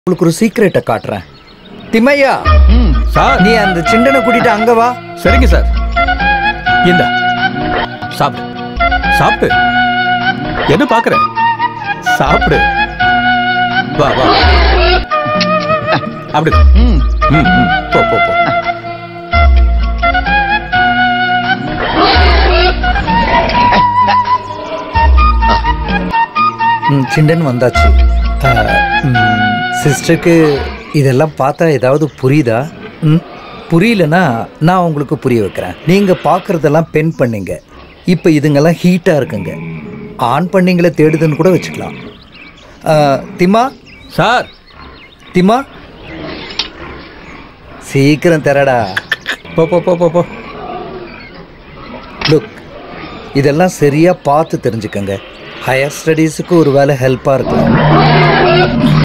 உங்களுக்கு ஒரு சீக்ரெட்டை காட்டுறேன் திம்மையா ம் சார் நீ அந்த சிண்டனை கூட்டிட்டு அங்க வா சரிங்க சார் இந்த சாப்பிடு சாப்பிடு என்ன பாக்குற சாப்பிடு வா வா அப்படி ம் ம் ம். போ போ போ ம், சிண்டன் வந்தாச்சு சிஸ்டருக்கு இதெல்லாம் பார்த்தா ஏதாவது புரியுதா ம் புரியலனா நான் உங்களுக்கு புரிய வைக்கிறேன் நீங்க பார்க்கறதெல்லாம் பென் பண்ணீங்க இப்போ இதுங்கெல்லாம் ஹீட்டா இருக்குங்க ஆன் பண்ணிங்களை தேடுதுன்னு கூட வச்சுக்கலாம் ஆ, திமா சார் திமா சீக்கிரம் தரடா போ போ போ போ போ லுக் இதெல்லாம் சரியா பார்த்து தெரிஞ்சுக்கங்க ஹையர் ஸ்டடீஸுக்கு ஒரு வேலை ஹெல்ப்பாக இருக்கலாம்